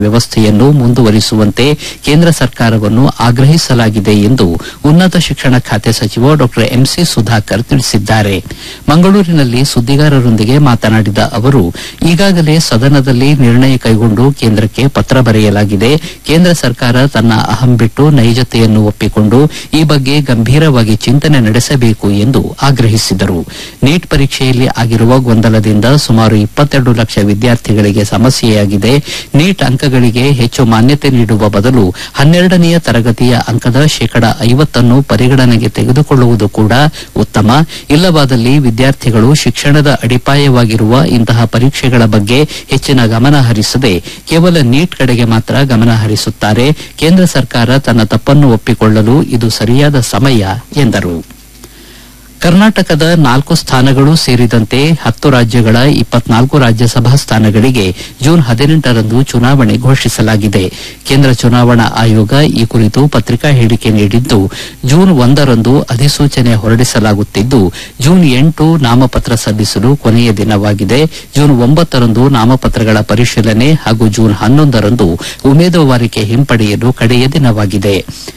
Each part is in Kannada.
ವ್ಯವಸ್ಥೆಯನ್ನು ಮುಂದುವರಿಸುವಂತೆ ಕೇಂದ್ರ ಸರ್ಕಾರವನ್ನು ಆಗ್ರಹಿಸಲಾಗಿದೆ ಎಂದು ಉನ್ನತ ಶಿಕ್ಷಣ ಖಾತೆ ಸಚಿವ ಡಾ ಎಂಸಿ ಸುಧಾಕರ್ ತಿಳಿಸಿದ್ದಾರೆ ಮಂಗಳೂರಿನಲ್ಲಿ ಸುದ್ದಿಗಾರರೊಂದಿಗೆ ಮಾತನಾಡಿದ ಅವರು ಈಗಾಗಲೇ ಸದನದಲ್ಲಿ ನಿರ್ಣಯ ಕೈಗೊಂಡು ಕೇಂದ್ರಕ್ಕೆ ಪತ್ರ ಬರೆಯಲಾಗಿದೆ ಕೇಂದ್ರ ಸರ್ಕಾರ ತನ್ನ ಅಹಂ ಬಿಟ್ಟು ನೈಜತೆಯನ್ನು ಒಪ್ಪಿಕೊಂಡು ಈ ಬಗ್ಗೆ ಗಂಭೀರವಾಗಿ ಚಿಂತನೆ ನಡೆಸಬೇಕು ಎಂದು ಆಗ್ರಹಿಸಿದರು ನೀಟ್ ಪರೀಕ್ಷೆಯಲ್ಲಿ ಆಗಿರುವ ಗೊಂದಲದಿಂದ ಸುಮಾರು ಇಪ್ಪತ್ತೆರಡು ಲಕ್ಷ ವಿದ್ಯಾರ್ಥಿಗಳಿಗೆ ಸಮಸ್ಯೆಯಾಗಿದೆ ನೀಟ್ ಅಂಕಗಳಿಗೆ ಹೆಚ್ಚು ಮಾನ್ಯತೆ ನೀಡುವ ಬದಲು ಹನ್ನೆರಡನೆಯ ತರಗತಿಯ ಅಂಕದ ಶೇಕಡ ಐವತ್ತನ್ನು ಪರಿಗಣನೆಗೆ ತೆಗೆದುಕೊಳ್ಳುವುದು ಕೂಡ ಉತ್ತಮ ಇಲ್ಲವಾದಲ್ಲಿ ವಿದ್ಯಾರ್ಥಿಗಳು ಶಿಕ್ಷಣದ ಅಡಿಪಾಯವಾಗಿರುವ ಇಂತಹ ಪರೀಕ್ಷೆಗಳ ಬಗ್ಗೆ ಹೆಚ್ಚಿನ ಗಮನ ಹರಿಸದೆ ಕೇವಲ ನೀಟ್ ಕಡೆಗೆ ಮಾತ್ರ ಗಮನ ಹರಿಸುತ್ತಾರೆ ಕೇಂದ್ರ ಸರ್ಕಾರ ತನ್ನ ತಪ್ಪನ್ನು ಒಪ್ಪಿಕೊಳ್ಳಲು ಇದು ಸರಿಯಾದ ಸಮಯ ಎಂದರು ಕರ್ನಾಟಕದ ನಾಲ್ಕು ಸ್ಥಾನಗಳು ಸೇರಿದಂತೆ ಹತ್ತು ರಾಜ್ಯಗಳ ಇಪ್ಪತ್ನಾಲ್ಕು ರಾಜ್ಯಸಭಾ ಸ್ಥಾನಗಳಿಗೆ ಜೂನ್ ಹದಿನೆಂಟರಂದು ಚುನಾವಣೆ ಘೋಷಿಸಲಾಗಿದೆ ಕೇಂದ್ರ ಚುನಾವಣಾ ಆಯೋಗ ಈ ಕುರಿತು ಪತ್ರಿಕಾ ಹೇಳಿಕೆ ನೀಡಿದ್ದು ಜೂನ್ ಒಂದರಂದು ಅಧಿಸೂಚನೆ ಹೊರಡಿಸಲಾಗುತ್ತಿದ್ದು ಜೂನ್ ಎಂಟು ನಾಮಪತ್ರ ಸಲ್ಲಿಸಲು ಕೊನೆಯ ದಿನವಾಗಿದೆ ಜೂನ್ ಒಂಬತ್ತರಂದು ನಾಮಪತ್ರಗಳ ಪರಿಶೀಲನೆ ಹಾಗೂ ಜೂನ್ ಹನ್ನೊಂದರಂದು ಉಮೇದುವಾರಿಕೆ ಹಿಂಪಡೆಯಲು ಕಡೆಯ ದಿನವಾಗಿದೆ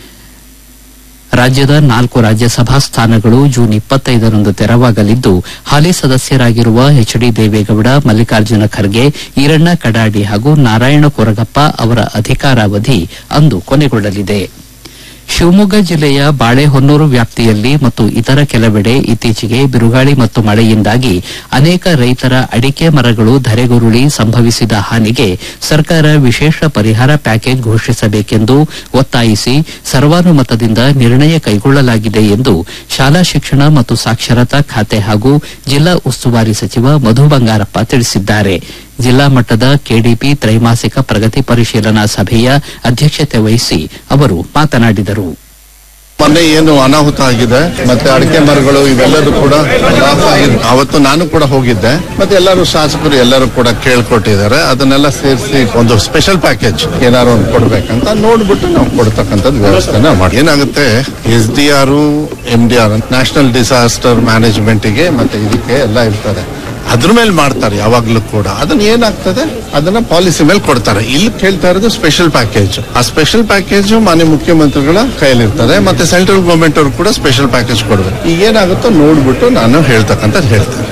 ರಾಜ್ಯದ ನಾಲ್ಕು ರಾಜ್ಯಸಭಾ ಸ್ಥಾನಗಳು ಜೂನ್ ಇಪ್ಪತ್ತೈದರಂದು ತೆರವಾಗಲಿದ್ದು ಹಾಲಿ ಸದಸ್ಯರಾಗಿರುವ ಎಚ್ ಡಿ ದೇವೇಗೌಡ ಮಲ್ಲಿಕಾರ್ಜುನ ಖರ್ಗೆ ಈರಣ್ಣ ಕಡಾಡಿ ಹಾಗೂ ನಾರಾಯಣ ಕೊರಗಪ್ಪ ಅವರ ಅಧಿಕಾರಾವಧಿ ಅಂದು ಕೊನೆಗೊಳ್ಳಲಿದೆ ಶಿವಮೊಗ್ಗ ಜಿಲ್ಲೆಯ ಬಾಳೆಹೊನ್ನೂರು ವ್ಯಾಪ್ತಿಯಲ್ಲಿ ಮತ್ತು ಇತರ ಕೆಲವೆಡೆ ಇತ್ತೀಚೆಗೆ ಬಿರುಗಾಳಿ ಮತ್ತು ಮಳೆಯಿಂದಾಗಿ ಅನೇಕ ರೈತರ ಅಡಿಕೆ ಮರಗಳು ಧರೆಗುರುಳಿ ಸಂಭವಿಸಿದ ಹಾನಿಗೆ ಸರ್ಕಾರ ವಿಶೇಷ ಪರಿಹಾರ ಪ್ಯಾಕೇಜ್ ಘೋಷಿಸಬೇಕೆಂದು ಒತ್ತಾಯಿಸಿ ಸರ್ವಾನುಮತದಿಂದ ನಿರ್ಣಯ ಕೈಗೊಳ್ಳಲಾಗಿದೆ ಎಂದು ಶಾಲಾ ಶಿಕ್ಷಣ ಮತ್ತು ಸಾಕ್ಷರತಾ ಖಾತೆ ಹಾಗೂ ಜಿಲ್ಲಾ ಉಸ್ತುವಾರಿ ಸಚಿವ ಮಧು ಬಂಗಾರಪ್ಪ ತಿಳಿಸಿದ್ದಾರೆ ಜಿಲ್ಲಾ ಮಟ್ಟದ ಕೆಡಿಪಿ ತ್ರೈಮಾಸಿಕ ಪ್ರಗತಿ ಪರಿಶೀಲನಾ ಸಭೆಯ ಅಧ್ಯಕ್ಷತೆ ವಹಿಸಿ ಅವರು ಮಾತನಾಡಿದರು ಮೊನ್ನೆ ಏನು ಅನಾಹುತ ಆಗಿದೆ ಮತ್ತೆ ಅಡಿಕೆ ಮರಗಳು ಇವೆಲ್ಲರೂ ಕೂಡ ಲಾಸ್ ಆಗಿದೆ ಅವತ್ತು ನಾನು ಕೂಡ ಹೋಗಿದ್ದೆ ಮತ್ತೆ ಎಲ್ಲರೂ ಶಾಸಕರು ಎಲ್ಲರೂ ಕೂಡ ಕೇಳ್ಕೊಟ್ಟಿದ್ದಾರೆ ಅದನ್ನೆಲ್ಲ ಸೇರಿಸಿ ಒಂದು ಸ್ಪೆಷಲ್ ಪ್ಯಾಕೇಜ್ ಏನಾದ್ರು ಒಂದು ಕೊಡ್ಬೇಕಂತ ನೋಡ್ಬಿಟ್ಟು ನಾವು ಕೊಡ್ತಕ್ಕಂಥದ್ದು ವ್ಯವಸ್ಥೆನ ಮಾಡಿ ಏನಾಗುತ್ತೆ S D R M D R national disaster management ಗೆ ಮತ್ತೆ ಇದಕ್ಕೆ ಎಲ್ಲ ಇರ್ತದೆ ಅದ್ರ ಮೇಲೆ ಮಾಡ್ತಾರೆ ಯಾವಾಗ್ಲೂ ಕೂಡ ಅದನ್ನ ಏನಾಗ್ತದೆ ಅದನ್ನ ಪಾಲಿಸಿ ಮೇಲೆ ಕೊಡ್ತಾರೆ ಇಲ್ಲಿ ಕೇಳ್ತಾ ಇರೋದು ಸ್ಪೆಷಲ್ ಪ್ಯಾಕೇಜ್ ಆ ಸ್ಪೆಷಲ್ ಪ್ಯಾಕೇಜ್ ಮಾನ್ಯ ಮುಖ್ಯಮಂತ್ರಿಗಳ ಕೈಯಲ್ಲಿರ್ತದೆ ಮತ್ತೆ ಸೆಂಟ್ರಲ್ ಗವರ್ಮೆಂಟ್ ಅವರು ಕೂಡ ಸ್ಪೆಷಲ್ ಪ್ಯಾಕೇಜ್ ಕೊಡ್ಬೇಕು ಈಗ ಏನಾಗುತ್ತೋ ನೋಡ್ಬಿಟ್ಟು ನಾನು ಹೇಳ್ತಕ್ಕಂಥದ್ದು ಹೇಳ್ತೇನೆ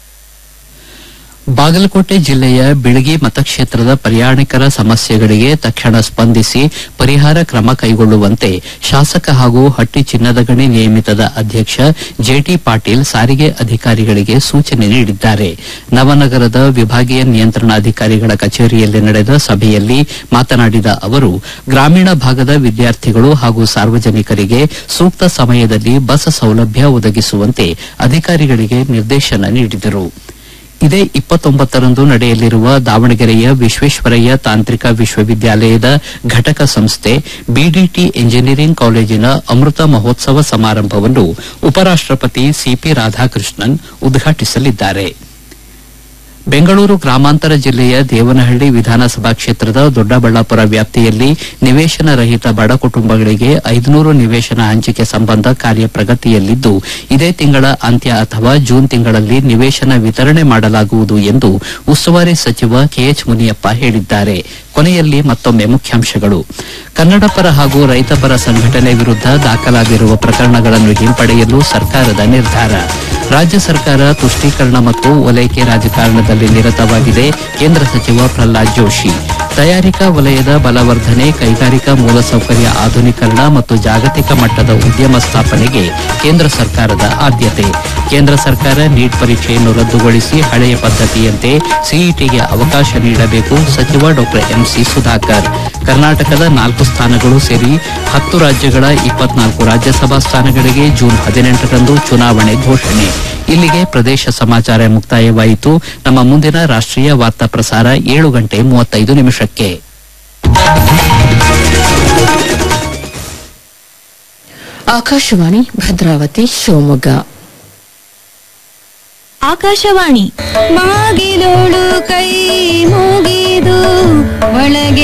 ಬಾಗಲಕೋಟೆ ಜಿಲ್ಲೆಯ ಬಿಳಗಿ ಮತಕ್ಷೇತ್ರದ ಪ್ರಯಾಣಿಕರ ಸಮಸ್ಯೆಗಳಿಗೆ ತಕ್ಷಣ ಸ್ಪಂದಿಸಿ ಪರಿಹಾರ ಕ್ರಮ ಕೈಗೊಳ್ಳುವಂತೆ ಶಾಸಕ ಹಾಗೂ ಹಟ್ಟಿ ಚಿನ್ನದ ಗಣಿ ನಿಯಮಿತದ ಅಧ್ಯಕ್ಷ ಜೆಟಿ ಪಾಟೀಲ್ ಸಾರಿಗೆ ಅಧಿಕಾರಿಗಳಿಗೆ ಸೂಚನೆ ನೀಡಿದ್ದಾರೆ ನವನಗರದ ವಿಭಾಗೀಯ ನಿಯಂತ್ರಣಾಧಿಕಾರಿಗಳ ಕಚೇರಿಯಲ್ಲಿ ನಡೆದ ಸಭೆಯಲ್ಲಿ ಮಾತನಾಡಿದ ಅವರು ಗ್ರಾಮೀಣ ಭಾಗದ ವಿದ್ಯಾರ್ಥಿಗಳು ಹಾಗೂ ಸಾರ್ವಜನಿಕರಿಗೆ ಸೂಕ್ತ ಸಮಯದಲ್ಲಿ ಬಸ್ ಸೌಲಭ್ಯ ಒದಗಿಸುವಂತೆ ಅಧಿಕಾರಿಗಳಿಗೆ ನಿರ್ದೇಶನ ನೀಡಿದರು ಇದೇ ಇಪ್ಪತ್ತೊಂಬತ್ತರಂದು ನಡೆಯಲಿರುವ ದಾವಣಗೆರೆಯ ವಿಶ್ವೇಶ್ವರಯ್ಯ ತಾಂತ್ರಿಕ ವಿಶ್ವವಿದ್ಯಾಲಯದ ಘಟಕ ಸಂಸ್ಥೆ ಬಿಡಿಟಿ ಎಂಜಿನಿಯರಿಂಗ್ ಕಾಲೇಜಿನ ಅಮೃತ ಮಹೋತ್ಸವ ಸಮಾರಂಭವನ್ನು ಉಪರಾಷ್ಟಪತಿ ಸಿಪಿ ರಾಧಾಕೃಷ್ಣನ್ ಉದ್ಘಾಟಿಸಲಿದ್ದಾರೆ ಬೆಂಗಳೂರು ಗ್ರಾಮಾಂತರ ಜಿಲ್ಲೆಯ ದೇವನಹಳ್ಳಿ ವಿಧಾನಸಭಾ ಕ್ಷೇತ್ರದ ದೊಡ್ಡಬಳ್ಳಾಪುರ ವ್ಯಾಪ್ತಿಯಲ್ಲಿ ನಿವೇಶನ ರಹಿತ ಬಡ ಕುಟುಂಬಗಳಿಗೆ ಐದುನೂರು ನಿವೇಶನ ಹಂಚಿಕೆ ಸಂಬಂಧ ಕಾರ್ಯ ಪ್ರಗತಿಯಲ್ಲಿದ್ದು ಇದೇ ತಿಂಗಳ ಅಂತ್ಯ ಅಥವಾ ಜೂನ್ ತಿಂಗಳಲ್ಲಿ ನಿವೇಶನ ವಿತರಣೆ ಮಾಡಲಾಗುವುದು ಎಂದು ಉಸ್ತುವಾರಿ ಸಚಿವ ಕೆಎಚ್ ಮುನಿಯಪ್ಪ ಹೇಳಿದ್ದಾರೆ ಕೊನೆಯಲ್ಲಿ ಮತ್ತೊಮ್ಮೆ ಮುಖ್ಯಾಂಶಗಳು ಕನ್ನಡಪರ ಹಾಗೂ ರೈತಪರ ಸಂಘಟನೆ ವಿರುದ್ಧ ದಾಖಲಾಗಿರುವ ಪ್ರಕರಣಗಳನ್ನು ಹಿಂಪಡೆಯಲು ಸರ್ಕಾರದ ನಿರ್ಧಾರ ರಾಜ್ಯ ಸರ್ಕಾರ ತುಷ್ಟೀಕರಣ ಮತ್ತು ಓಲೈಕೆ ರಾಜಕಾರಣದಲ್ಲಿ ನಿರತವಾಗಿದೆ ಕೇಂದ್ರ ಸಚಿವ ಪ್ರಹ್ಲಾದ್ ಜೋಶಿ ತಯಾರಿಕಾ ವಲಯದ ಬಲವರ್ಧನೆ ಕೈಗಾರಿಕಾ ಮೂಲಸೌಕರ್ಯ ಆಧುನೀಕರಣ ಮತ್ತು ಜಾಗತಿಕ ಮಟ್ಟದ ಉದ್ಯಮ ಸ್ಥಾಪನೆಗೆ ಕೇಂದ್ರ ಸರ್ಕಾರದ ಆದ್ಯತೆ ಕೇಂದ್ರ ಸರ್ಕಾರ ನೀಟ್ ಪರೀಕ್ಷೆಯನ್ನು ರದ್ದುಗೊಳಿಸಿ ಹಳೆಯ ಪದ್ದತಿಯಂತೆ ಸಿಇಟಿಗೆ ಅವಕಾಶ ನೀಡಬೇಕು ಸಚಿವ ಡಾ ಎಂಸಿ ಸುಧಾಕರ್ ಕರ್ನಾಟಕದ ನಾಲ್ಕು ಸ್ಥಾನಗಳು ಸೇರಿ ಹತ್ತು ರಾಜ್ಯಗಳ ಇಪ್ಪತ್ನಾಲ್ಕು ರಾಜ್ಯಸಭಾ ಸ್ಥಾನಗಳಿಗೆ ಜೂನ್ ಹದಿನೆಂಟರಂದು ಚುನಾವಣೆ ಘೋಷಣೆ ಇಲ್ಲಿಗೆ ಪ್ರದೇಶ ಸಮಾಚಾರ ಮುಕ್ತಾಯವಾಯಿತು ನಮ್ಮ ಮುಂದಿನ ರಾಷ್ಟೀಯ ವಾರ್ತಾ ಪ್ರಸಾರ ಏಳು ಗಂಟೆ ಮೂವತ್ತೈದು ನಿಮಿಷಕ್ಕೆ ಆಕಾಶವಾಣಿ ಭದ್ರಾವತಿ ಶಿವಮೊಗ್ಗ ಆಕಾಶವಾಣಿ ಮಾಗಿಲೋಳು ಕೈ ಮುಗಿದು ಒಳಗೆ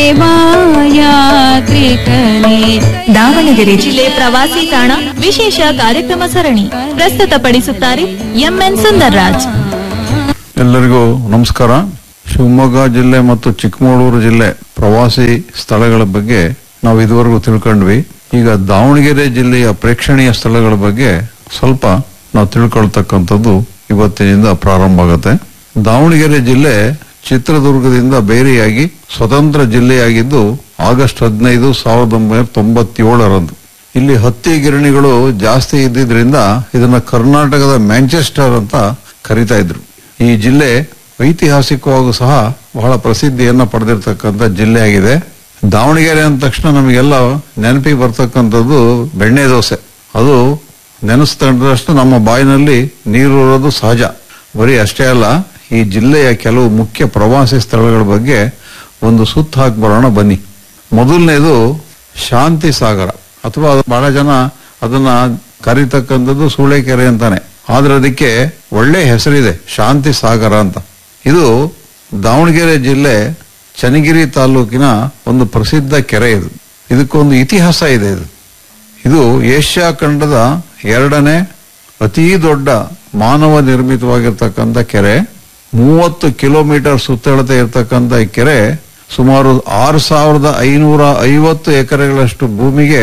ಯಾತ್ರಿಕನೇ ದಾವಣಗೆರೆ ಜಿಲ್ಲೆ ಪ್ರವಾಸಿ ತಾಣ ವಿಶೇಷ ಕಾರ್ಯಕ್ರಮ ಸರಣಿ ಪ್ರಸ್ತುತಪಡಿಸುತ್ತಾರೆ ಎಂಎನ್ ಸುಂದರ್ರಾಜ್ ಎಲ್ಲರಿಗೂ ನಮಸ್ಕಾರ ಶಿವಮೊಗ್ಗ ಜಿಲ್ಲೆ ಮತ್ತು ಚಿಕ್ಕಮಗಳೂರು ಜಿಲ್ಲೆ ಪ್ರವಾಸಿ ಸ್ಥಳಗಳ ಬಗ್ಗೆ ನಾವು ಇದುವರೆಗೂ ತಿಳ್ಕೊಂಡ್ವಿ ಈಗ ದಾವಣಗೆರೆ ಜಿಲ್ಲೆಯ ಪ್ರೇಕ್ಷಣೀಯ ಸ್ಥಳಗಳ ಬಗ್ಗೆ ಸ್ವಲ್ಪ ನಾವು ತಿಳ್ಕೊಳ್ತಕ್ಕಂಥದ್ದು ಇವತ್ತಿನಿಂದ ಪ್ರಾರಂಭ ಆಗುತ್ತೆ ದಾವಣಗೆರೆ ಜಿಲ್ಲೆ ಚಿತ್ರದುರ್ಗದಿಂದ ಬೇರೆಯಾಗಿ ಸ್ವತಂತ್ರ ಜಿಲ್ಲೆಯಾಗಿದ್ದು ಆಗಸ್ಟ್ ಹದಿನೈದು ಸಾವಿರದ ಒಂಬೈನೂರ ತೊಂಬತ್ತೇಳರಂದು ಇಲ್ಲಿ ಹತ್ತಿ ಗಿರಣಿಗಳು ಜಾಸ್ತಿ ಇದ್ದಿದ್ರಿಂದ ಇದನ್ನ ಕರ್ನಾಟಕದ ಮ್ಯಾಂಚೆಸ್ಟರ್ ಅಂತ ಕರಿತಾ ಇದ್ರು ಈ ಜಿಲ್ಲೆ ಐತಿಹಾಸಿಕವಾಗೂ ಸಹ ಬಹಳ ಪ್ರಸಿದ್ಧಿಯನ್ನ ಪಡೆದಿರತಕ್ಕಂಥ ಜಿಲ್ಲೆಯಾಗಿದೆ ದಾವಣಗೆರೆ ಅಂದ ತಕ್ಷಣ ನಮಗೆಲ್ಲ ನೆನಪಿಗೆ ಬರ್ತಕ್ಕಂಥದ್ದು ಬೆಣ್ಣೆ ದೋಸೆ ಅದು ನೆನೆಸ್ತಂಡಷ್ಟು ನಮ್ಮ ಬಾಯಿನಲ್ಲಿ ನೀರೂರೋದು ಸಹಜ ಬರೀ ಅಷ್ಟೇ ಅಲ್ಲ ಈ ಜಿಲ್ಲೆಯ ಕೆಲವು ಮುಖ್ಯ ಪ್ರವಾಸಿ ಸ್ಥಳಗಳ ಬಗ್ಗೆ ಒಂದು ಸುತ್ತ ಹಾಕಿ ಬರೋಣ ಬನ್ನಿ ಮೊದಲನೇದು ಶಾಂತಿ ಸಾಗರ ಅಥವಾ ಅದು ಬಹಳ ಜನ ಅದನ್ನ ಕರೀತಕ್ಕಂಥದ್ದು ಸೂಳೆಕೆರೆ ಅಂತಾನೆ ಆದ್ರೆ ಅದಕ್ಕೆ ಒಳ್ಳೆ ಹೆಸರಿದೆ ಶಾಂತಿ ಸಾಗರ ಅಂತ ಇದು ದಾವಣಗೆರೆ ಜಿಲ್ಲೆ ಚನ್ನಗಿರಿ ತಾಲೂಕಿನ ಒಂದು ಪ್ರಸಿದ್ಧ ಕೆರೆ ಇದು ಇದಕ್ಕೊಂದು ಇತಿಹಾಸ ಇದೆ ಇದು ಇದು ಏಷ್ಯಾ ಖಂಡದ ಎರಡನೇ ಅತೀ ದೊಡ್ಡ ಮಾನವ ನಿರ್ಮಿತವಾಗಿರ್ತಕ್ಕಂಥ ಕೆರೆ ಮೂವತ್ತು ಕಿಲೋಮೀಟರ್ ಸುತ್ತಳತೆ ಇರತಕ್ಕಂಥ ಈ ಕೆರೆ ಸುಮಾರು ಆರು ಸಾವಿರದ ಐನೂರ ಐವತ್ತು ಎಕರೆಗಳಷ್ಟು ಭೂಮಿಗೆ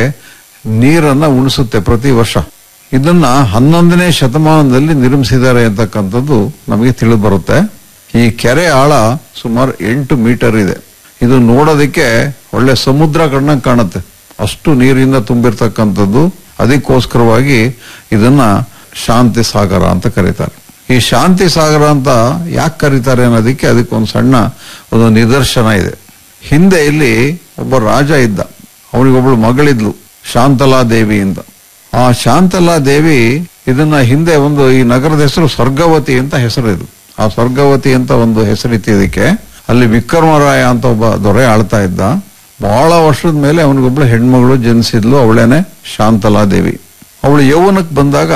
ನೀರನ್ನ ಉಣಿಸುತ್ತೆ ಪ್ರತಿ ವರ್ಷ ಇದನ್ನ ಹನ್ನೊಂದನೇ ಶತಮಾನದಲ್ಲಿ ನಿರ್ಮಿಸಿದ್ದಾರೆ ಅಂತಕ್ಕಂಥದ್ದು ನಮಗೆ ತಿಳಿದು ಬರುತ್ತೆ ಈ ಕೆರೆ ಆಳ ಸುಮಾರು ಎಂಟು ಮೀಟರ್ ಇದೆ ಇದು ನೋಡೋದಕ್ಕೆ ಒಳ್ಳೆ ಸಮುದ್ರ ಕಣ್ಣಂಗ್ ಕಾಣುತ್ತೆ ಅಷ್ಟು ನೀರಿಂದ ತುಂಬಿರ್ತಕ್ಕಂಥದ್ದು ಅದಕ್ಕೋಸ್ಕರವಾಗಿ ಇದನ್ನ ಶಾಂತಿ ಸಾಗರ ಅಂತ ಕರೀತಾರೆ ಈ ಶಾಂತಿ ಸಾಗರ ಅಂತ ಯಾಕೆ ಕರೀತಾರೆ ಅನ್ನೋದಕ್ಕೆ ಅದಕ್ಕೊಂದು ಸಣ್ಣ ಒಂದು ನಿದರ್ಶನ ಇದೆ ಹಿಂದೆ ಇಲ್ಲಿ ಒಬ್ಬ ರಾಜ ಇದ್ದ ಅವನಿಗೊಬ್ಳು ಮಗಳಿದ್ಲು ಶಾಂತಲಾ ದೇವಿ ಅಂತ ಆ ಶಾಂತಲಾ ದೇವಿ ಇದನ್ನ ಹಿಂದೆ ಒಂದು ಈ ನಗರದ ಹೆಸರು ಸ್ವರ್ಗವತಿ ಅಂತ ಹೆಸರು ಇದು ಆ ಸ್ವರ್ಗವತಿ ಅಂತ ಒಂದು ಹೆಸರಿತ್ತು ಇದಕ್ಕೆ ಅಲ್ಲಿ ವಿಕ್ರಮರಾಯ ಅಂತ ಒಬ್ಬ ದೊರೆ ಆಳ್ತಾ ಇದ್ದ ಬಹಳ ವರ್ಷದ ಮೇಲೆ ಅವನಿಗೊಬ್ಳು ಹೆಣ್ಮಗಳು ಜನಿಸಿದ್ಲು ಅವಳೇನೆ ಶಾಂತಲಾ ದೇವಿ ಅವಳು ಯೌವನಕ್ಕೆ ಬಂದಾಗ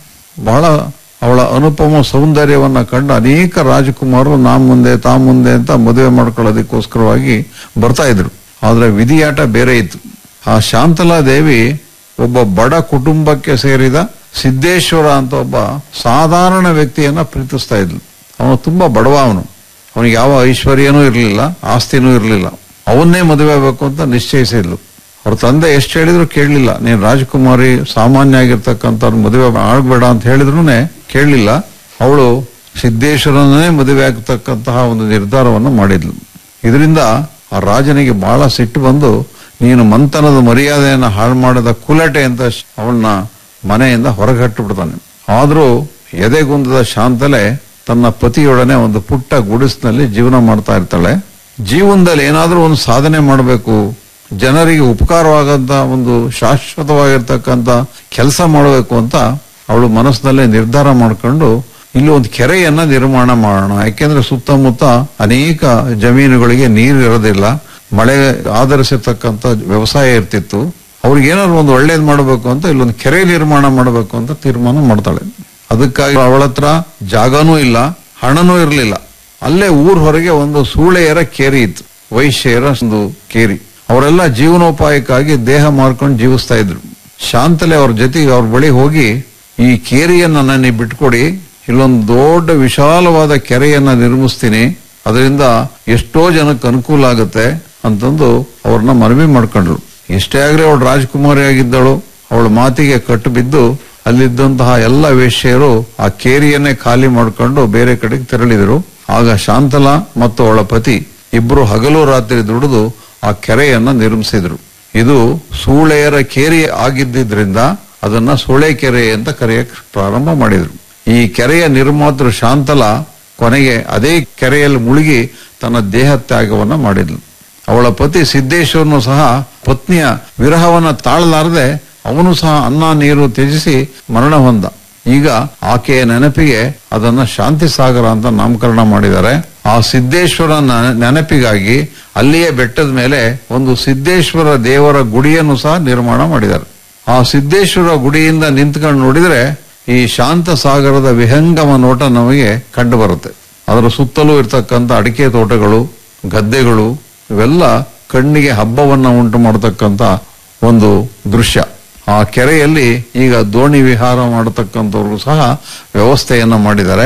ಬಹಳ ಅವಳ ಅನುಪಮ ಸೌಂದರ್ಯವನ್ನ ಕಂಡು ಅನೇಕ ರಾಜಕುಮಾರರು ನಾ ಮುಂದೆ ತಾ ಮುಂದೆ ಅಂತ ಮದುವೆ ಮಾಡ್ಕೊಳ್ಳೋದಕ್ಕೋಸ್ಕರವಾಗಿ ಬರ್ತಾ ಇದ್ರು ಆದ್ರೆ ವಿಧಿಯಾಟ ಬೇರೆ ಇತ್ತು ಆ ಶಾಂತಲಾ ದೇವಿ ಒಬ್ಬ ಬಡ ಕುಟುಂಬಕ್ಕೆ ಸೇರಿದ ಸಿದ್ದೇಶ್ವರ ಅಂತ ಒಬ್ಬ ಸಾಧಾರಣ ವ್ಯಕ್ತಿಯನ್ನ ಪ್ರೀತಿಸ್ತಾ ಇದ್ಲು ಅವನು ತುಂಬಾ ಬಡವ ಅವನು ಅವನಿಗೆ ಯಾವ ಐಶ್ವರ್ಯನೂ ಇರಲಿಲ್ಲ ಆಸ್ತಿನೂ ಇರಲಿಲ್ಲ ಅವನ್ನೇ ಮದುವೆ ಆಗಬೇಕು ಅಂತ ನಿಶ್ಚಯಿಸಿದ್ಲು ಅವ್ರ ತಂದೆ ಎಷ್ಟು ಹೇಳಿದ್ರು ಕೇಳಲಿಲ್ಲ ನೀನ್ ರಾಜಕುಮಾರಿ ಸಾಮಾನ್ಯ ಆಗಿರ್ತಕ್ಕಂಥ ಮದುವೆ ಆಗ್ಬೇಡ ಅಂತ ಹೇಳಿದ್ರು ಕೇಳಲಿಲ್ಲ ಅವಳು ಸಿದ್ದೇಶ್ವರನ್ನೇ ಮದುವೆ ಆಗ್ತಕ್ಕಂತಹ ಒಂದು ನಿರ್ಧಾರವನ್ನು ಮಾಡಿದ್ಲು ಇದರಿಂದ ಆ ರಾಜನಿಗೆ ಬಹಳ ಸಿಟ್ಟು ಬಂದು ನೀನು ಮಂಥನದ ಮರ್ಯಾದೆಯನ್ನು ಹಾಳು ಮಾಡದ ಕುಲಟೆ ಅಂತ ಅವಳನ್ನ ಮನೆಯಿಂದ ಹೊರಗಟ್ಟು ಬಿಡ್ತಾನೆ ಆದ್ರೂ ಎದೆಗುಂದದ ಶಾಂತಲೆ ತನ್ನ ಪತಿಯೊಡನೆ ಒಂದು ಪುಟ್ಟ ಗುಡಿಸಿನಲ್ಲಿ ಜೀವನ ಮಾಡ್ತಾ ಇರ್ತಾಳೆ ಜೀವನದಲ್ಲಿ ಏನಾದ್ರೂ ಒಂದು ಸಾಧನೆ ಮಾಡಬೇಕು ಜನರಿಗೆ ಉಪಕಾರವಾಗಂತ ಒಂದು ಶಾಶ್ವತವಾಗಿರ್ತಕ್ಕಂಥ ಕೆಲಸ ಮಾಡಬೇಕು ಅಂತ ಅವಳು ಮನಸ್ಸಿನಲ್ಲೇ ನಿರ್ಧಾರ ಮಾಡ್ಕೊಂಡು ಇಲ್ಲಿ ಒಂದು ಕೆರೆಯನ್ನ ನಿರ್ಮಾಣ ಮಾಡೋಣ ಯಾಕೆಂದ್ರೆ ಸುತ್ತಮುತ್ತ ಅನೇಕ ಜಮೀನುಗಳಿಗೆ ನೀರು ಇರೋದಿಲ್ಲ ಮಳೆ ಆಧರಿಸಿರ್ತಕ್ಕಂಥ ವ್ಯವಸಾಯ ಇರ್ತಿತ್ತು ಅವ್ರಿಗೆ ಏನಾದ್ರು ಒಂದು ಒಳ್ಳೇದು ಮಾಡಬೇಕು ಅಂತ ಇಲ್ಲೊಂದು ಕೆರೆ ನಿರ್ಮಾಣ ಮಾಡಬೇಕು ಅಂತ ತೀರ್ಮಾನ ಮಾಡ್ತಾಳೆ ಅದಕ್ಕಾಗಿ ಅವಳ ಹತ್ರ ಜಾಗನೂ ಇಲ್ಲ ಹಣನೂ ಇರಲಿಲ್ಲ ಅಲ್ಲೇ ಊರ್ ಹೊರಗೆ ಒಂದು ಸೂಳೆಯರ ಕೇರಿ ಇತ್ತು ವೈಶ್ಯರ ಒಂದು ಕೇರಿ ಅವರೆಲ್ಲ ಜೀವನೋಪಾಯಕ್ಕಾಗಿ ದೇಹ ಮಾರ್ಕೊಂಡು ಜೀವಿಸ್ತಾ ಇದ್ರು ಶಾಂತಲೆ ಅವ್ರ ಜೊತೆಗೆ ಅವ್ರ ಬಳಿ ಹೋಗಿ ಈ ಕೇರಿಯನ್ನ ನನಗೆ ಬಿಟ್ಕೊಡಿ ಇಲ್ಲೊಂದು ದೊಡ್ಡ ವಿಶಾಲವಾದ ಕೆರೆಯನ್ನ ನಿರ್ಮಿಸ್ತೀನಿ ಅದರಿಂದ ಎಷ್ಟೋ ಜನಕ್ಕೆ ಅನುಕೂಲ ಆಗುತ್ತೆ ಅಂತಂದು ಅವ್ರನ್ನ ಮನವಿ ಮಾಡ್ಕೊಂಡ್ರು ಎಷ್ಟೇ ಆಗ್ಲಿ ಅವಳು ರಾಜಕುಮಾರಿ ಆಗಿದ್ದಳು ಅವಳ ಮಾತಿಗೆ ಕಟ್ಟು ಬಿದ್ದು ಅಲ್ಲಿದ್ದಂತಹ ಎಲ್ಲ ವೇಶ್ಯರು ಆ ಕೇರಿಯನ್ನೇ ಖಾಲಿ ಮಾಡ್ಕೊಂಡು ಬೇರೆ ಕಡೆಗೆ ತೆರಳಿದರು ಆಗ ಶಾಂತಲಾ ಮತ್ತು ಅವಳ ಪತಿ ಇಬ್ರು ಹಗಲು ರಾತ್ರಿ ದುಡಿದು ಆ ಕೆರೆಯನ್ನ ನಿರ್ಮಿಸಿದ್ರು ಇದು ಸೂಳೆಯರ ಕೇರಿ ಆಗಿದ್ದರಿಂದ ಅದನ್ನ ಸೂಳೆ ಕೆರೆ ಅಂತ ಕರೆಯಕ್ ಪ್ರಾರಂಭ ಮಾಡಿದ್ರು ಈ ಕೆರೆಯ ನಿರ್ಮಾತೃ ಶಾಂತಲಾ ಕೊನೆಗೆ ಅದೇ ಕೆರೆಯಲ್ಲಿ ಮುಳುಗಿ ತನ್ನ ದೇಹ ತ್ಯಾಗವನ್ನ ಮಾಡಿದ್ಲು ಅವಳ ಪತಿ ಸಿದ್ದೇಶ್ವರನು ಸಹ ಪತ್ನಿಯ ವಿರಹವನ್ನ ತಾಳಲಾರದೆ ಅವನು ಸಹ ಅನ್ನ ನೀರು ತ್ಯಜಿಸಿ ಮರಣ ಹೊಂದ ಈಗ ಆಕೆಯ ನೆನಪಿಗೆ ಅದನ್ನ ಶಾಂತಿ ಸಾಗರ ಅಂತ ನಾಮಕರಣ ಮಾಡಿದ್ದಾರೆ ಆ ಸಿದ್ದೇಶ್ವರ ನೆನಪಿಗಾಗಿ ಅಲ್ಲಿಯೇ ಬೆಟ್ಟದ ಮೇಲೆ ಒಂದು ಸಿದ್ದೇಶ್ವರ ದೇವರ ಗುಡಿಯನ್ನು ಸಹ ನಿರ್ಮಾಣ ಮಾಡಿದ್ದಾರೆ ಆ ಸಿದ್ದೇಶ್ವರ ಗುಡಿಯಿಂದ ನಿಂತ್ಕೊಂಡು ನೋಡಿದ್ರೆ ಈ ಶಾಂತ ಸಾಗರದ ವಿಹಂಗಮ ನೋಟ ನಮಗೆ ಕಂಡು ಬರುತ್ತೆ ಅದರ ಸುತ್ತಲೂ ಇರ್ತಕ್ಕಂಥ ಅಡಿಕೆ ತೋಟಗಳು ಗದ್ದೆಗಳು ಇವೆಲ್ಲ ಕಣ್ಣಿಗೆ ಹಬ್ಬವನ್ನ ಉಂಟು ಮಾಡತಕ್ಕಂತ ಒಂದು ದೃಶ್ಯ ಆ ಕೆರೆಯಲ್ಲಿ ಈಗ ದೋಣಿ ವಿಹಾರ ಮಾಡತಕ್ಕಂಥವ್ರು ಸಹ ವ್ಯವಸ್ಥೆಯನ್ನ ಮಾಡಿದ್ದಾರೆ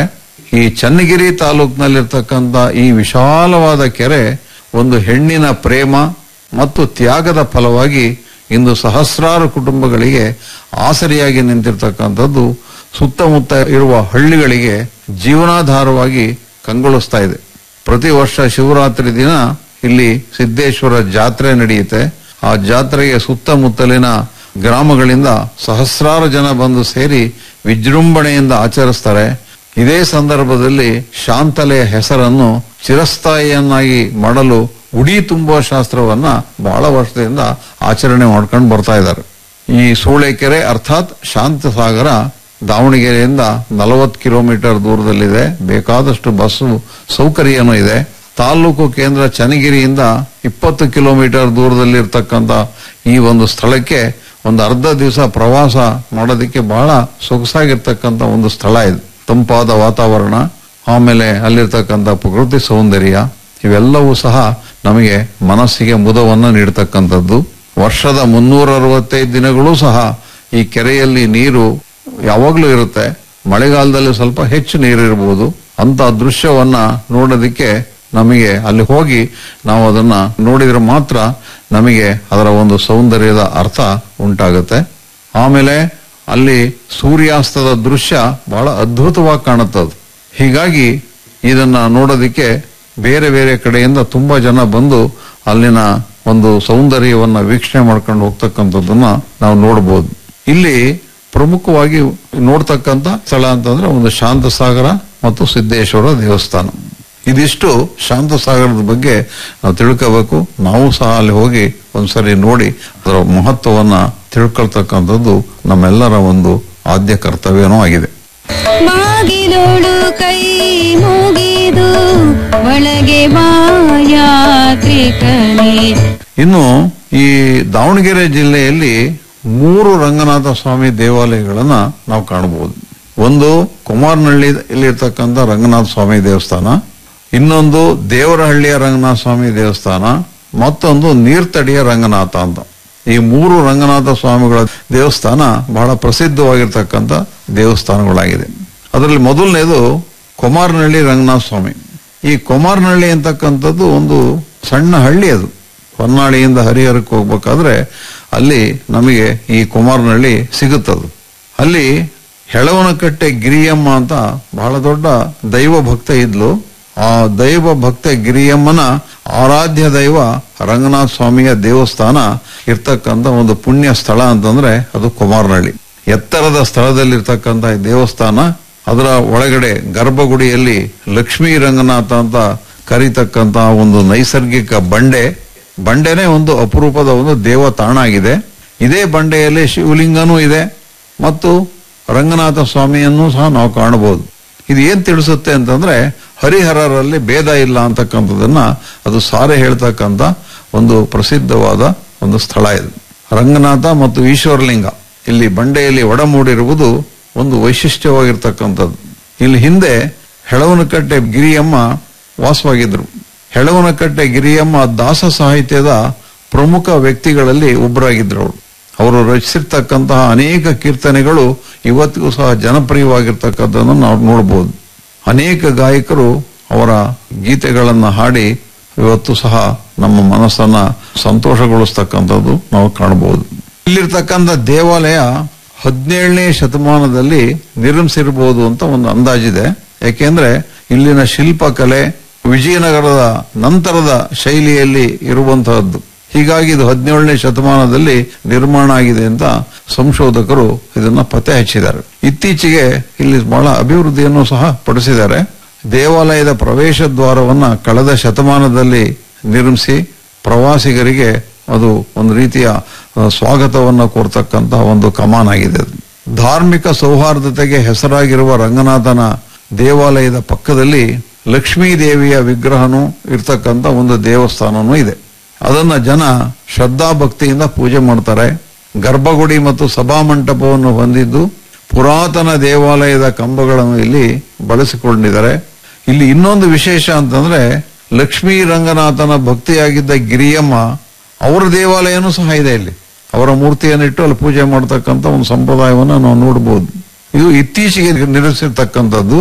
ಈ ಚನ್ನಗಿರಿ ತಾಲೂಕಿನಲ್ಲಿರ್ತಕ್ಕಂಥ ಈ ವಿಶಾಲವಾದ ಕೆರೆ ಒಂದು ಹೆಣ್ಣಿನ ಪ್ರೇಮ ಮತ್ತು ತ್ಯಾಗದ ಫಲವಾಗಿ ಇಂದು ಸಹಸ್ರಾರು ಕುಟುಂಬಗಳಿಗೆ ಆಸರಿಯಾಗಿ ನಿಂತಿರ್ತಕ್ಕಂಥದ್ದು ಸುತ್ತಮುತ್ತ ಇರುವ ಹಳ್ಳಿಗಳಿಗೆ ಜೀವನಾಧಾರವಾಗಿ ಕಂಗೊಳಿಸ್ತಾ ಇದೆ ಪ್ರತಿ ವರ್ಷ ಶಿವರಾತ್ರಿ ದಿನ ಇಲ್ಲಿ ಸಿದ್ದೇಶ್ವರ ಜಾತ್ರೆ ನಡೆಯುತ್ತೆ ಆ ಜಾತ್ರೆಗೆ ಸುತ್ತಮುತ್ತಲಿನ ಗ್ರಾಮಗಳಿಂದ ಸಹಸ್ರಾರು ಜನ ಬಂದು ಸೇರಿ ವಿಜೃಂಭಣೆಯಿಂದ ಆಚರಿಸ್ತಾರೆ ಇದೇ ಸಂದರ್ಭದಲ್ಲಿ ಶಾಂತಲೆಯ ಹೆಸರನ್ನು ಚಿರಸ್ಥಾಯಿಯನ್ನಾಗಿ ಮಾಡಲು ಉಡಿ ತುಂಬುವ ಶಾಸ್ತ್ರವನ್ನ ಬಹಳ ವರ್ಷದಿಂದ ಆಚರಣೆ ಮಾಡ್ಕೊಂಡು ಬರ್ತಾ ಇದ್ದಾರೆ ಈ ಸೂಳೆಕೆರೆ ಅರ್ಥಾತ್ ಶಾಂತಸಾಗರ ದಾವಣಗೆರೆಯಿಂದ ನಲವತ್ತು ಕಿಲೋಮೀಟರ್ ದೂರದಲ್ಲಿದೆ ಬೇಕಾದಷ್ಟು ಬಸ್ಸು ಸೌಕರ್ಯನೂ ಇದೆ ತಾಲೂಕು ಕೇಂದ್ರ ಚನ್ನಗಿರಿಯಿಂದ ಇಪ್ಪತ್ತು ಕಿಲೋಮೀಟರ್ ದೂರದಲ್ಲಿರ್ತಕ್ಕಂಥ ಈ ಒಂದು ಸ್ಥಳಕ್ಕೆ ಒಂದು ಅರ್ಧ ದಿವಸ ಪ್ರವಾಸ ಮಾಡೋದಕ್ಕೆ ಬಹಳ ಸೊಗಸಾಗಿರ್ತಕ್ಕಂಥ ಒಂದು ಸ್ಥಳ ಇದು ತಂಪಾದ ವಾತಾವರಣ ಆಮೇಲೆ ಅಲ್ಲಿರ್ತಕ್ಕಂಥ ಪ್ರಕೃತಿ ಸೌಂದರ್ಯ ಇವೆಲ್ಲವೂ ಸಹ ನಮಗೆ ಮನಸ್ಸಿಗೆ ಮುದವನ್ನ ನೀಡತಕ್ಕಂಥದ್ದು ವರ್ಷದ ಮುನ್ನೂರ ಅರವತ್ತೈದು ದಿನಗಳೂ ಸಹ ಈ ಕೆರೆಯಲ್ಲಿ ನೀರು ಯಾವಾಗಲೂ ಇರುತ್ತೆ ಮಳೆಗಾಲದಲ್ಲಿ ಸ್ವಲ್ಪ ಹೆಚ್ಚು ನೀರಿರಬಹುದು ಅಂತ ದೃಶ್ಯವನ್ನ ನೋಡೋದಕ್ಕೆ ನಮಗೆ ಅಲ್ಲಿ ಹೋಗಿ ನಾವು ಅದನ್ನ ನೋಡಿದ್ರೆ ಮಾತ್ರ ನಮಗೆ ಅದರ ಒಂದು ಸೌಂದರ್ಯದ ಅರ್ಥ ಉಂಟಾಗುತ್ತೆ ಆಮೇಲೆ ಅಲ್ಲಿ ಸೂರ್ಯಾಸ್ತದ ದೃಶ್ಯ ಬಹಳ ಅದ್ಭುತವಾಗಿ ಕಾಣುತ್ತದೆ ಹೀಗಾಗಿ ಇದನ್ನ ನೋಡೋದಕ್ಕೆ ಬೇರೆ ಬೇರೆ ಕಡೆಯಿಂದ ತುಂಬಾ ಜನ ಬಂದು ಅಲ್ಲಿನ ಒಂದು ಸೌಂದರ್ಯವನ್ನ ವೀಕ್ಷಣೆ ಮಾಡ್ಕೊಂಡು ಹೋಗ್ತಕ್ಕಂಥದ್ದನ್ನ ನಾವು ನೋಡಬಹುದು ಇಲ್ಲಿ ಪ್ರಮುಖವಾಗಿ ನೋಡ್ತಕ್ಕಂಥ ಸ್ಥಳ ಅಂತಂದ್ರೆ ಒಂದು ಶಾಂತಸಾಗರ ಮತ್ತು ಸಿದ್ದೇಶ್ವರ ದೇವಸ್ಥಾನ ಇದಿಷ್ಟು ಶಾಂತಸಾಗರದ ಬಗ್ಗೆ ನಾವು ತಿಳ್ಕೋಬೇಕು ನಾವು ಸಹ ಅಲ್ಲಿ ಹೋಗಿ ಒಂದ್ಸರಿ ನೋಡಿ ಅದರ ಮಹತ್ವವನ್ನ ತಿಳ್ಕೊಳ್ತಕ್ಕಂಥದ್ದು ನಮ್ಮೆಲ್ಲರ ಒಂದು ಆದ್ಯ ಕರ್ತವ್ಯನೂ ಆಗಿದೆ ಬಾಗಿಲೋಳು ಕೈ ಮುಗಿದು ಒಳಗೆ ಬಾ ಯಾತ್ರಿಕನೇ ಇನ್ನು ಈ ದಾವಣಗೆರೆ ಜಿಲ್ಲೆಯಲ್ಲಿ ಮೂರು ರಂಗನಾಥ ಸ್ವಾಮಿ ದೇವಾಲಯಗಳನ್ನ ನಾವು ಕಾಣಬಹುದು ಒಂದು ಕುಮಾರನಹಳ್ಳಿ ಇಲ್ಲಿರ್ತಕ್ಕಂಥ ರಂಗನಾಥ ಸ್ವಾಮಿ ದೇವಸ್ಥಾನ ಇನ್ನೊಂದು ದೇವರಹಳ್ಳಿಯ ರಂಗನಾಥ ಸ್ವಾಮಿ ದೇವಸ್ಥಾನ ಮತ್ತೊಂದು ನೀರ್ತಡಿಯ ರಂಗನಾಥ ಅಂತ ಈ ಮೂರು ರಂಗನಾಥ ಸ್ವಾಮಿಗಳ ದೇವಸ್ಥಾನ ಬಹಳ ಪ್ರಸಿದ್ಧವಾಗಿರ್ತಕ್ಕಂಥ ದೇವಸ್ಥಾನಗಳಾಗಿದೆ ಅದರಲ್ಲಿ ಮೊದಲನೇದು ಕುಮಾರನಹಳ್ಳಿ ರಂಗನಾಥ ಸ್ವಾಮಿ ಈ ಕುಮಾರನಹಳ್ಳಿ ಅಂತಕ್ಕಂಥದ್ದು ಒಂದು ಸಣ್ಣ ಹಳ್ಳಿ ಅದು ಹೊನ್ನಾಳಿಯಿಂದ ಹರಿಹರಕ್ಕೆ ಹೋಗ್ಬೇಕಾದ್ರೆ ಅಲ್ಲಿ ನಮಗೆ ಈ ಕುಮಾರನಹಳ್ಳಿ ಸಿಗುತ್ತದು ಅಲ್ಲಿ ಹೆಳವನಕಟ್ಟೆ ಗಿರಿಯಮ್ಮ ಅಂತ ಬಹಳ ದೊಡ್ಡ ದೈವ ಭಕ್ತ ಇದ್ಲು ಆ ದೈವ ಭಕ್ತ ಗಿರಿಯಮ್ಮನ ಆರಾಧ್ಯ ದೈವ ರಂಗನಾಥ ಸ್ವಾಮಿಯ ದೇವಸ್ಥಾನ ಇರ್ತಕ್ಕಂಥ ಒಂದು ಪುಣ್ಯ ಸ್ಥಳ ಅಂತಂದ್ರೆ ಅದು ಕುಮಾರನಹಳ್ಳಿ ಎತ್ತರದ ಸ್ಥಳದಲ್ಲಿರ್ತಕ್ಕಂಥ ಈ ದೇವಸ್ಥಾನ ಅದರ ಒಳಗಡೆ ಗರ್ಭಗುಡಿಯಲ್ಲಿ ಲಕ್ಷ್ಮೀ ರಂಗನಾಥ ಅಂತ ಕರೀತಕ್ಕಂತ ಒಂದು ನೈಸರ್ಗಿಕ ಬಂಡೆ ಬಂಡೆನೇ ಒಂದು ಅಪರೂಪದ ಒಂದು ದೇವತಾಣ ಆಗಿದೆ ಇದೇ ಬಂಡೆಯಲ್ಲಿ ಶಿವಲಿಂಗನೂ ಇದೆ ಮತ್ತು ರಂಗನಾಥ ಸ್ವಾಮಿಯನ್ನು ಸಹ ನಾವು ಕಾಣಬಹುದು ಇದು ಏನ್ ತಿಳಿಸುತ್ತೆ ಅಂತಂದ್ರೆ ಹರಿಹರರಲ್ಲಿ ಭೇದ ಇಲ್ಲ ಅಂತಕ್ಕಂಥದನ್ನ ಅದು ಸಾರೆ ಹೇಳ್ತಕ್ಕಂಥ ಒಂದು ಪ್ರಸಿದ್ಧವಾದ ಒಂದು ಸ್ಥಳ ಇದು ರಂಗನಾಥ ಮತ್ತು ಈಶ್ವರಲಿಂಗ ಇಲ್ಲಿ ಬಂಡೆಯಲ್ಲಿ ಒಡಮೂಡಿರುವುದು ಒಂದು ವೈಶಿಷ್ಟ್ಯವಾಗಿರ್ತಕ್ಕಂಥದ್ದು ಇಲ್ಲಿ ಹಿಂದೆ ಹೆಳವನಕಟ್ಟೆ ಗಿರಿಯಮ್ಮ ವಾಸವಾಗಿದ್ರು ಹೆಳವನಕಟ್ಟೆ ಗಿರಿಯಮ್ಮ ದಾಸ ಸಾಹಿತ್ಯದ ಪ್ರಮುಖ ವ್ಯಕ್ತಿಗಳಲ್ಲಿ ಒಬ್ಬರಾಗಿದ್ರು ಅವರು ಅವರು ರಚಿಸಿರ್ತಕ್ಕಂತಹ ಅನೇಕ ಕೀರ್ತನೆಗಳು ಇವತ್ತಿಗೂ ಸಹ ಜನಪ್ರಿಯವಾಗಿರ್ತಕ್ಕಂಥದ್ದನ್ನು ನಾವು ನೋಡಬಹುದು ಅನೇಕ ಗಾಯಕರು ಅವರ ಗೀತೆಗಳನ್ನ ಹಾಡಿ ಇವತ್ತು ಸಹ ನಮ್ಮ ಮನಸ್ಸನ್ನ ಸಂತೋಷಗೊಳಿಸ್ತಕ್ಕಂಥದ್ದು ನಾವು ಕಾಣಬಹುದು ಇಲ್ಲಿರ್ತಕ್ಕಂಥ ದೇವಾಲಯ ಹದಿನೇಳನೇ ಶತಮಾನದಲ್ಲಿ ನಿರ್ಮಿಸಿರಬಹುದು ಅಂತ ಒಂದು ಅಂದಾಜಿದೆ ಯಾಕೆಂದ್ರೆ ಇಲ್ಲಿನ ಶಿಲ್ಪಕಲೆ ವಿಜಯನಗರದ ನಂತರದ ಶೈಲಿಯಲ್ಲಿ ಇರುವಂತಹದ್ದು ಹೀಗಾಗಿ ಇದು ಹದಿನೇಳನೇ ಶತಮಾನದಲ್ಲಿ ನಿರ್ಮಾಣ ಆಗಿದೆ ಅಂತ ಸಂಶೋಧಕರು ಇದನ್ನ ಪತ್ತೆ ಹಚ್ಚಿದ್ದಾರೆ ಇತ್ತೀಚೆಗೆ ಇಲ್ಲಿ ಬಹಳ ಅಭಿವೃದ್ಧಿಯನ್ನು ಸಹ ಪಡಿಸಿದ್ದಾರೆ ದೇವಾಲಯದ ಪ್ರವೇಶ ದ್ವಾರವನ್ನ ಕಳೆದ ಶತಮಾನದಲ್ಲಿ ನಿರ್ಮಿಸಿ ಪ್ರವಾಸಿಗರಿಗೆ ಅದು ಒಂದು ರೀತಿಯ ಆ, ಸ್ವಾಗತವನ್ನ ಕೋರ್ತಕ್ಕಂತ ಒಂದು ಕಮಾನ್ ಆಗಿದೆ ಅದು. ಧಾರ್ಮಿಕ ಸೌಹಾರ್ದತೆಗೆ ಹೆಸರಾಗಿರುವ ರಂಗನಾಥನ ದೇವಾಲಯದ ಪಕ್ಕದಲ್ಲಿ ಲಕ್ಷ್ಮೀ ದೇವಿಯ ವಿಗ್ರಹನೂ ಇರ್ತಕ್ಕಂಥ ಒಂದು ದೇವಸ್ಥಾನನೂ ಇದೆ ಅದನ್ನ ಜನ ಶ್ರದ್ಧಾ ಭಕ್ತಿಯಿಂದ ಪೂಜೆ ಮಾಡ್ತಾರೆ ಗರ್ಭಗುಡಿ ಮತ್ತು ಸಭಾಮಂಟಪವನ್ನು ಹೊಂದಿದ್ದು ಪುರಾತನ ದೇವಾಲಯದ ಕಂಬಗಳನ್ನು ಇಲ್ಲಿ ಬಳಸಿಕೊಂಡಿದ್ದಾರೆ ಇಲ್ಲಿ ಇನ್ನೊಂದು ವಿಶೇಷ ಅಂತಂದ್ರೆ ಲಕ್ಷ್ಮೀ ರಂಗನಾಥನ ಭಕ್ತಿಯಾಗಿದ್ದ ಗಿರಿಯಮ್ಮ ಅವರ ದೇವಾಲಯನೂ ಸಹ ಇದೆ ಇಲ್ಲಿ ಅವರ ಮೂರ್ತಿಯನ್ನಿಟ್ಟು ಅಲ್ಲಿ ಪೂಜೆ ಮಾಡತಕ್ಕಂಥ ಒಂದು ಸಂಪ್ರದಾಯವನ್ನು ನಾವು ನೋಡಬಹುದು ಇದು ಇತ್ತೀಚೆಗೆ ನಿರ್ಮಿಸಿರ್ತಕ್ಕಂಥದ್ದು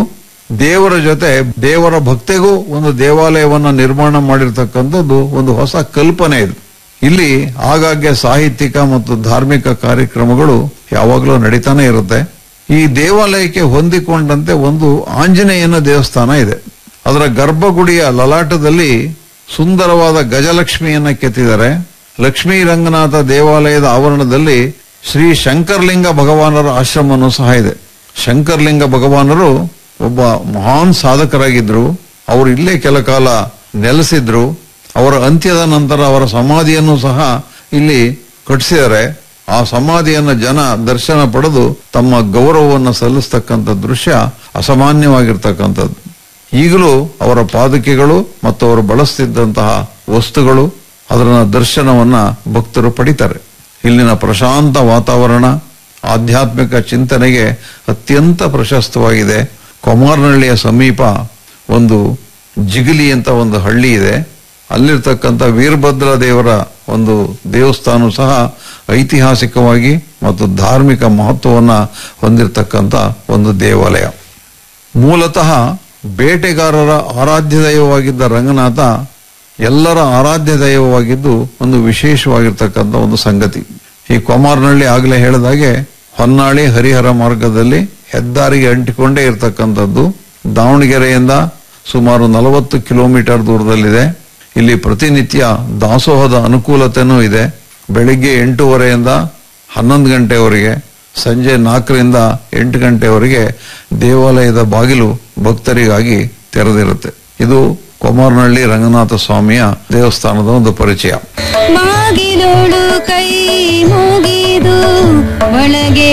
ದೇವರ ಜೊತೆ ದೇವರ ಭಕ್ತಿಗೂ ಒಂದು ದೇವಾಲಯವನ್ನ ನಿರ್ಮಾಣ ಮಾಡಿರ್ತಕ್ಕಂಥದ್ದು ಒಂದು ಹೊಸ ಕಲ್ಪನೆ ಇದು ಇಲ್ಲಿ ಆಗಾಗ್ಗೆ ಸಾಹಿತ್ಯಿಕ ಮತ್ತು ಧಾರ್ಮಿಕ ಕಾರ್ಯಕ್ರಮಗಳು ಯಾವಾಗಲೂ ನಡೀತಾನೆ ಇರುತ್ತೆ ಈ ದೇವಾಲಯಕ್ಕೆ ಹೊಂದಿಕೊಂಡಂತೆ ಒಂದು ಆಂಜನೇಯನ ದೇವಸ್ಥಾನ ಇದೆ ಅದರ ಗರ್ಭಗುಡಿಯ ಲಲಾಟದಲ್ಲಿ ಸುಂದರವಾದ ಗಜಲಕ್ಷ್ಮಿಯನ್ನ ಕೆತ್ತಿದ್ದಾರೆ ಲಕ್ಷ್ಮೀ ರಂಗನಾಥ ದೇವಾಲಯದ ಆವರಣದಲ್ಲಿ ಶ್ರೀ ಶಂಕರ್ಲಿಂಗ ಭಗವಾನರ ಆಶ್ರಮನೂ ಸಹ ಇದೆ ಶಂಕರ್ಲಿಂಗ ಭಗವಾನರು ಒಬ್ಬ ಮಹಾನ್ ಸಾಧಕರಾಗಿದ್ರು ಅವರು ಇಲ್ಲೇ ಕೆಲ ಕಾಲ ನೆಲೆಸಿದ್ರು ಅವರ ಅಂತ್ಯದ ನಂತರ ಅವರ ಸಮಾಧಿಯನ್ನು ಸಹ ಇಲ್ಲಿ ಕಟ್ಟಿಸಿದ್ದಾರೆ ಆ ಸಮಾಧಿಯನ್ನ ಜನ ದರ್ಶನ ಪಡೆದು ತಮ್ಮ ಗೌರವವನ್ನು ಸಲ್ಲಿಸ್ತಕ್ಕಂಥ ದೃಶ್ಯ ಅಸಾಮಾನ್ಯವಾಗಿರ್ತಕ್ಕಂಥದ್ದು ಈಗಲೂ ಅವರ ಪಾದಕೆಗಳು ಮತ್ತು ಅವರು ಬಳಸ್ತಿದ್ದಂತಹ ವಸ್ತುಗಳು ಅದರ ದರ್ಶನವನ್ನ ಭಕ್ತರು ಪಡಿತಾರೆ ಇಲ್ಲಿನ ಪ್ರಶಾಂತ ವಾತಾವರಣ ಆಧ್ಯಾತ್ಮಿಕ ಚಿಂತನೆಗೆ ಅತ್ಯಂತ ಪ್ರಶಸ್ತವಾಗಿದೆ ಕೊಮಾರ್ನಹಳ್ಳಿಯ ಸಮೀಪ ಒಂದು ಜಿಗಿಲಿ ಅಂತ ಒಂದು ಹಳ್ಳಿ ಇದೆ ಅಲ್ಲಿರ್ತಕ್ಕಂಥ ವೀರಭದ್ರ ದೇವರ ಒಂದು ದೇವಸ್ಥಾನ ಸಹ ಐತಿಹಾಸಿಕವಾಗಿ ಮತ್ತು ಧಾರ್ಮಿಕ ಮಹತ್ವವನ್ನ ಹೊಂದಿರತಕ್ಕಂಥ ಒಂದು ದೇವಾಲಯ ಮೂಲತಃ ಬೇಟೆಗಾರರ ಆರಾಧ್ಯ ದೈವವಾಗಿದ್ದ ರಂಗನಾಥ ಎಲ್ಲರ ಆರಾಧ್ಯ ದೈವವಾಗಿದ್ದು ಒಂದು ವಿಶೇಷವಾಗಿರ್ತಕ್ಕಂಥ ಒಂದು ಸಂಗತಿ ಈ ಕೊಮಾರ್ನಹಳ್ಳಿ ಆಗಲೇ ಹೇಳಿದಾಗೆ ಹೊನ್ನಾಳಿ ಹರಿಹರ ಮಾರ್ಗದಲ್ಲಿ ಹೆದ್ದಾರಿಗೆ ಅಂಟಿಕೊಂಡೇ ಇರತಕ್ಕಂಥದ್ದು ದಾವಣಗೆರೆಯಿಂದ ಸುಮಾರು ನಲವತ್ತು ಕಿಲೋಮೀಟರ್ ದೂರದಲ್ಲಿದೆ ಇಲ್ಲಿ ಪ್ರತಿನಿತ್ಯ ದಾಸೋಹದ ಅನುಕೂಲತೆನೂ ಇದೆ ಬೆಳಿಗ್ಗೆ ಎಂಟೂವರೆಯಿಂದ ಹನ್ನೊಂದು ಗಂಟೆವರೆಗೆ ಸಂಜೆ ನಾಲ್ಕರಿಂದ ಎಂಟು ಗಂಟೆವರೆಗೆ ದೇವಾಲಯದ ಬಾಗಿಲು ಭಕ್ತರಿಗಾಗಿ ತೆರೆದಿರುತ್ತೆ ಇದು ಕೊಮಾರ್ನಹಳ್ಳಿ ರಂಗನಾಥ ಸ್ವಾಮಿಯ ದೇವಸ್ಥಾನದ ಒಂದು ಪರಿಚಯ ಬಾಗಿಲೋಳು ಕೈ ಮುಗಿದು ಒಳಗೆ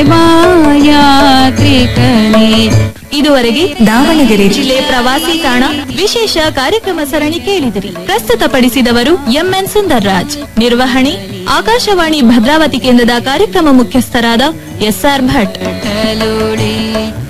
ಬಾಯಾತ್ರಿಕನೇ ಇದುವರೆಗೆ ದಾವಣಗೆರೆ ಜಿಲ್ಲೆ ಪ್ರವಾಸಿ ತಾಣ ವಿಶೇಷ ಕಾರ್ಯಕ್ರಮ ಸರಣಿ ಕೇಳಿದಿರಿ ಪ್ರಸ್ತುತಪಡಿಸಿದವರು ಎಂಎನ್ ಸುಂದರ್ರಾಜ್ ನಿರ್ವಹಣೆ ಆಕಾಶವಾಣಿ ಭದ್ರಾವತಿ ಕೇಂದ್ರದ ಕಾರ್ಯಕ್ರಮ ಮುಖ್ಯಸ್ಥರಾದ ಎಸ್ಆರ್ ಭಟ್ ಕಟಲೋಡೆ